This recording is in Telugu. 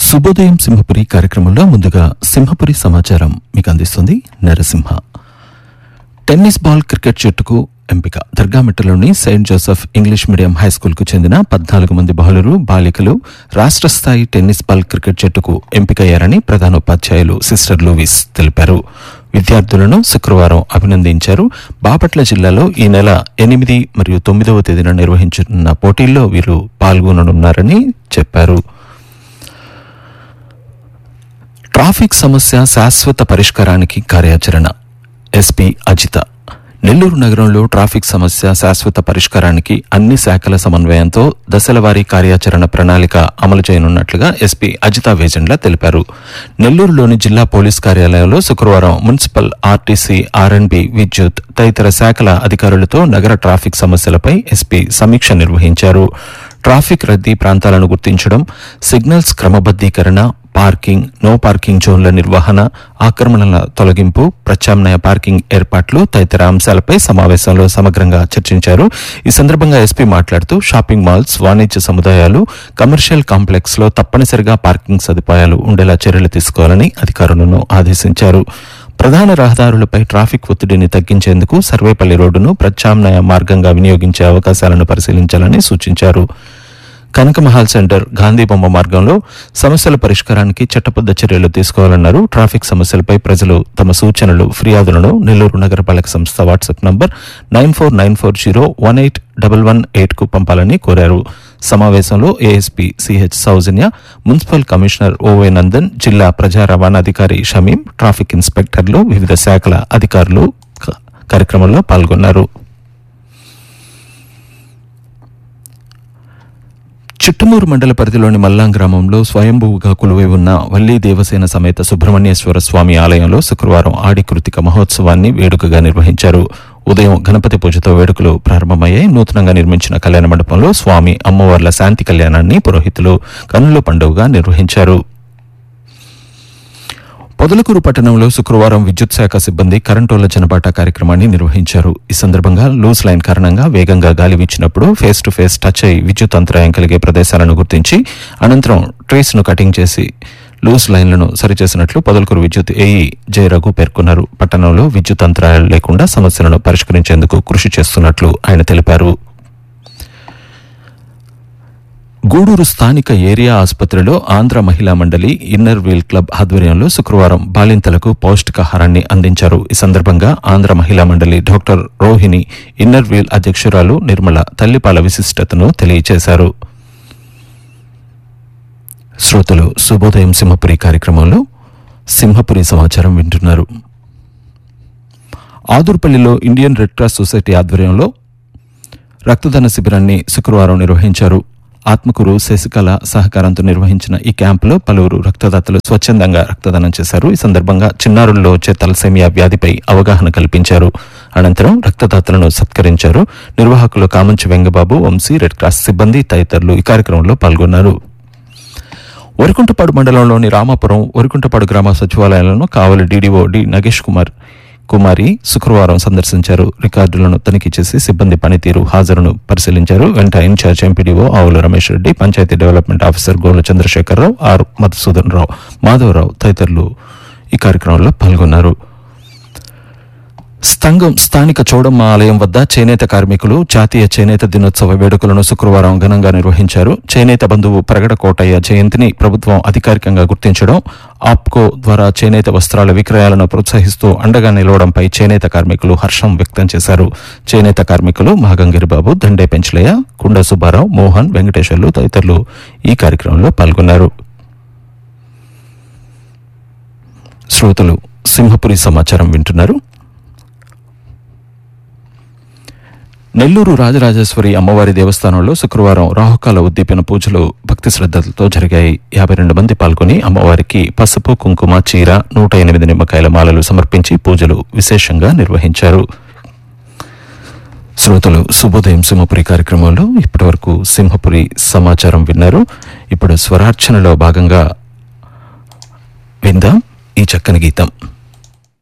శుభోదయం సింహపురి కార్యక్రమంలో ముందుగా సింహపురి సమాచారం మీకు అందిస్తుంది నరసింహ టెన్నిస్ బాల్ క్రికెట్ జట్టుకు ఎంపిక దర్గామిట్టలోని saint Joseph English medium high స్కూల్కు చెందిన పద్నాలుగు మంది బాలురు బాలికలు రాష్ట్ర స్థాయి టెన్నిస్ బాల్ క్రికెట్ జట్టుకు ఎంపికయ్యారని ప్రధానోపాధ్యాయులు సిస్టర్ లూవిస్ తెలిపారు విద్యార్థులను శుక్రవారం అభినందించారు బాపట్ల జిల్లాలో ఈ నెల ఎనిమిది మరియు తొమ్మిదవ తేదీన నిర్వహించనున్న పోటీల్లో వీరు పాల్గొననున్నారని చెప్పారు ట్రాఫిక్ సమస్య శాశ్వత పరిష్కారానికి కార్యాచరణ ఎస్పీ అజిత నెల్లూరు నగరంలో ట్రాఫిక్ సమస్య శాశ్వత పరిష్కారానికి అన్ని శాఖల సమన్వయంతో దశలవారీ కార్యాచరణ ప్రణాళిక అమలు చేయనున్నట్లుగా ఎస్పీ అజిత వేజండ్ల తెలిపారు నెల్లూరులోని జిల్లా పోలీస్ కార్యాలయంలో శుక్రవారం మున్సిపల్ ఆర్టీసీ ఆర్ఎండ్బి విద్యుత్ తదితర శాఖల అధికారులతో నగర ట్రాఫిక్ సమస్యలపై ఎస్పీ సమీక్ష నిర్వహించారు ట్రాఫిక్ రద్దీ ప్రాంతాలను గుర్తించడం సిగ్నల్స్ క్రమబద్దీకరణ పార్కింగ్ నో పార్కింగ్ జోన్ల నిర్వహణ ఆక్రమణల తొలగింపు ప్రత్యామ్నాయ పార్కింగ్ ఏర్పాట్లు తదితర అంశాలపై సమావేశంలో సమగ్రంగా చర్చించారు ఈ సందర్భంగా ఎస్పీ మాట్లాడుతూ షాపింగ్ మాల్స్ వాణిజ్య సముదాయాలు కమర్షియల్ కాంప్లెక్స్ లో తప్పనిసరిగా పార్కింగ్ సదుపాయాలు ఉండేలా చర్యలు తీసుకోవాలని అధికారులను ఆదేశించారు ప్రధాన రహదారులపై ట్రాఫిక్ ఒత్తిడిని తగ్గించేందుకు సర్వేపల్లి రోడ్డును ప్రత్యామ్నాయ మార్గంగా వినియోగించే అవకాశాలను పరిశీలించాలని సూచించారు కనకమహల్ సెంటర్ గాంధీ బొమ్మ మార్గంలో సమస్యల పరిష్కారానికి చట్టబద్ద చర్యలు తీసుకోవాలన్నారు ట్రాఫిక్ సమస్యలపై ప్రజలు తమ సూచనలు ఫిర్యాదులను నెల్లూరు నగరపాలక సంస్థ WhatsApp number nine four nine four zero one eight double one eight కు పంపాలని కోరారు సమావేశంలో A S P C H Soujanya municipal commissioner O Y Nandan జిల్లా ప్రజా రవాణా అధికారి షమీం ట్రాఫిక్ ఇన్స్పెక్టర్లు వివిధ శాఖల అధికారులు క- కార్యక్రమంలో పాల్గొన్నారు చిట్టమూరు మండల పరిధిలోని మల్లాం గ్రామంలో స్వయంభూగా కొలువై ఉన్న వల్లీ దేవసేన సమేత సుబ్రహ్మణ్యేశ్వర స్వామి ఆలయంలో శుక్రవారం ఆడి కృతిక మహోత్సవాన్ని వేడుకగా నిర్వహించారు ఉదయం గణపతి పూజతో వేడుకలు ప్రారంభమయ్యాయి నూతనంగా నిర్మించిన కళ్యాణ మండపంలో స్వామి అమ్మవార్ల శాంతి కళ్యాణాన్ని పురోహితులు కన్నుల పండుగగా నిర్వహించారు పొదలకూరు పట్టణంలో శుక్రవారం విద్యుత్ శాఖ సిబ్బంది కరెంటోళ్ల జనబాట కార్యక్రమాన్ని నిర్వహించారు ఈ సందర్భంగా లూజ్ లైన్ కారణంగా వేగంగా గాలి వీచినప్పుడు ఫేస్ టు ఫేస్ టచ్ అయి విద్యుత్ అంతరాయం కలిగే ప్రదేశాలను గుర్తించి అనంతరం ట్రీస్ ను కటింగ్ చేసి లూజ్ లైన్లను సరిచేసినట్లు పొదలకూరు విద్యుత్ ఏఈ జయరఘు పేర్కొన్నారు పట్టణంలో విద్యుత్ అంతరాయాలు లేకుండా సమస్యలను పరిష్కరించేందుకు కృషి చేస్తున్నట్లు ఆయన తెలిపారు గూడూరు స్థానిక ఏరియా ఆసుపత్రిలో ఆంధ్ర మహిళా మండలి ఇన్నర్ వీల్ క్లబ్ ఆధ్వర్యంలో శుక్రవారం బాలింతలకు పౌష్టికాహారాన్ని అందించారు ఈ సందర్భంగా ఆంధ్ర మహిళా మండలి డాక్టర్ రోహిణి ఇన్నర్ వీల్ అధ్యక్షురాలు నిర్మల తల్లిపాల విశిష్టతను తెలియజేశారు శ్రోతలు శుభోదయం సింహపురి కార్యక్రమంలో సింహపురి సమాచారం వింటున్నారు ఆదూర్పల్లిలో ఇండియన్ రెడ్ క్రాస్ సొసైటీ ఆధ్వర్యంలో రక్తదాన శిబిరాన్ని శుక్రవారం నిర్వహించారు ఆత్మకూరు శశికళ సహకారంతో నిర్వహించిన ఈ క్యాంపులో పలువురు రక్తదాతలు స్వచ్ఛందంగా రక్తదానం చేశారు ఈ సందర్భంగా చిన్నారుల్లో వచ్చే తలసేమియా వ్యాధిపై అవగాహన కల్పించారు అనంతరం రక్తదాతలను సత్కరించారు నిర్వాహకులు కామంచి వెంగబాబు వంశీ రెడ్ క్రాస్ సిబ్బంది తదితరులు ఈ కార్యక్రమంలో పాల్గొన్నారు వరికుంటపాడు మండలంలోని రామాపురం వరికుంటపాడు గ్రామ సచివాలయాలను కావలి డీడీఓ డి నగేష్ కుమార్ కుమారి శుక్రవారం సందర్శించారు రికార్డులను తనిఖీ చేసి సిబ్బంది పనితీరు హాజరును పరిశీలించారు వెంట in charge M P D O Avula Ramesh Reddy panchayat development officer Gola Chandrasekhararao R Madhusudan Rao Madhavarao తదితరులు ఈ కార్యక్రమంలో పాల్గొన్నారు స్థంగం స్థానిక చౌడమ్మ ఆలయం వద్ద చేనేత కార్మికులు జాతీయ చేనేత దినోత్సవ వేడుకలను శుక్రవారం ఘనంగా నిర్వహించారు చేనేత బంధువు ప్రగడ కోటయ్య జయంతిని ప్రభుత్వం అధికారికంగా గుర్తించడం ఆప్కో ద్వారా చేనేత వస్త్రాల విక్రయాలను ప్రోత్సహిస్తూ అండగా నిలవడంపై చేనేత కార్మికులు హర్షం వ్యక్తం చేశారు చేనేత కార్మికులు మహాగంగిరిబాబు దండే పెంచలయ్య కుండ సుబ్బారావు మోహన్ వెంకటేశ్వర్లు తదితరులు ఈ కార్యక్రమంలో పాల్గొన్నారు శ్రోతలు సింహపురి సమాచారం వింటున్నారు నెల్లూరు రాజరాజేశ్వరి అమ్మవారి దేవస్థానంలో శుక్రవారం రాహుకాల ఉద్దీపన పూజలు భక్తి శ్రద్ధలతో జరిగాయి యాభై రెండు మంది పాల్గొని అమ్మవారికి పసుపు కుంకుమ చీర నూట ఎనిమిది నిమ్మకాయల మాలలు సమర్పించి పూజలు విశేషంగా నిర్వహించారు శ్రోతలు శుభోదయం సింహపురి కార్యక్రమంలో ఇప్పటివరకు సింహపురి సమాచారం విన్నారు ఇప్పుడు స్వరార్చనలో భాగంగా విందాం ఈ చక్కని గీతం